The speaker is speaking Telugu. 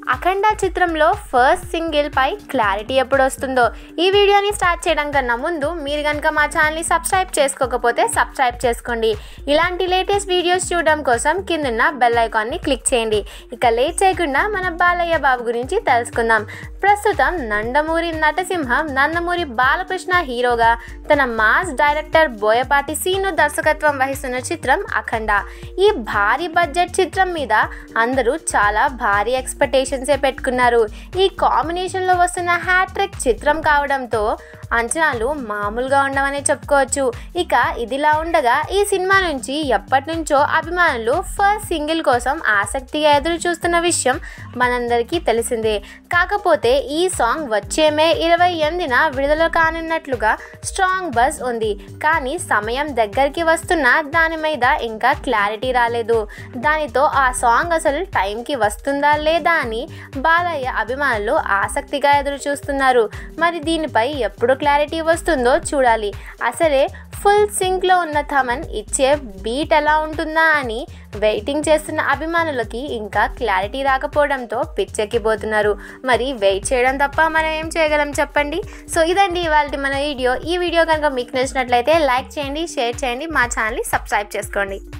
అఖండ చిత్రంలో ఫస్ట్ సింగిల్ పై క్లారిటీ ఎప్పుడు వస్తుందో ఈ వీడియోని స్టార్ట్ చేయడం కన్నా ముందు మీరు కనుక మా ఛానల్ని సబ్స్క్రైబ్ చేసుకోకపోతే సబ్స్క్రైబ్ చేసుకోండి ఇలాంటి లేటెస్ట్ వీడియోస్ చూడడం కోసం కిందున్న బెల్ ఐకాన్ని క్లిక్ చేయండి ఇక లేట్ చేయకుండా మన బాలయ్య బాబు గురించి తెలుసుకుందాం ప్రస్తుతం నందమూరి నటసింహం నందమూరి బాలకృష్ణ హీరోగా తన మాస్ డైరెక్టర్ బోయపాటి సీను దర్శకత్వం వహిస్తున్న చిత్రం అఖండ ఈ భారీ బడ్జెట్ చిత్రం మీద అందరూ చాలా భారీ ఎక్స్పెక్టేషన్సే పెట్టుకున్నారు ఈ కాంబినేషన్లో వస్తున్న హ్యాట్రిక్ చిత్రం కావడంతో అంచనాలు మామూలుగా ఉండవనే చెప్పుకోవచ్చు ఇక ఇదిలా ఉండగా ఈ సినిమా నుంచి ఎప్పటి నుంచో అభిమానులు ఫస్ట్ సింగిల్ కోసం ఆసక్తిగా ఎదురు చూస్తున్న విషయం మనందరికీ తెలిసిందే కాకపోతే ఈ సాంగ్ వచ్చే మే ఇరవై ఎనిమిదిన విడుదల కానున్నట్లుగా స్ట్రాంగ్ బజ్ ఉంది కానీ సమయం దగ్గరికి వస్తున్న దాని మీద ఇంకా క్లారిటీ రాలేదు దానితో ఆ సాంగ్ అసలు టైంకి వస్తుందా లేదా అని బాలయ్య అభిమానులు ఆసక్తిగా ఎదురు చూస్తున్నారు మరి దీనిపై ఎప్పుడు క్లారిటీ వస్తుందో చూడాలి అసలే ఫుల్ సింక్లో ఉన్న థమన్ ఇచ్చే బీట్ ఎలా ఉంటుందా అని వెయిటింగ్ చేస్తున్న అభిమానులకి ఇంకా క్లారిటీ రాకపోవడంతో పిచ్చెక్కిపోతున్నారు మరి వెయిట్ చేయడం తప్ప మనం ఏం చేయగలం చెప్పండి సో ఇదండి ఇవాళ మన వీడియో ఈ వీడియో కనుక మీకు నచ్చినట్లయితే లైక్ చేయండి షేర్ చేయండి మా ఛానల్ని సబ్స్క్రైబ్ చేసుకోండి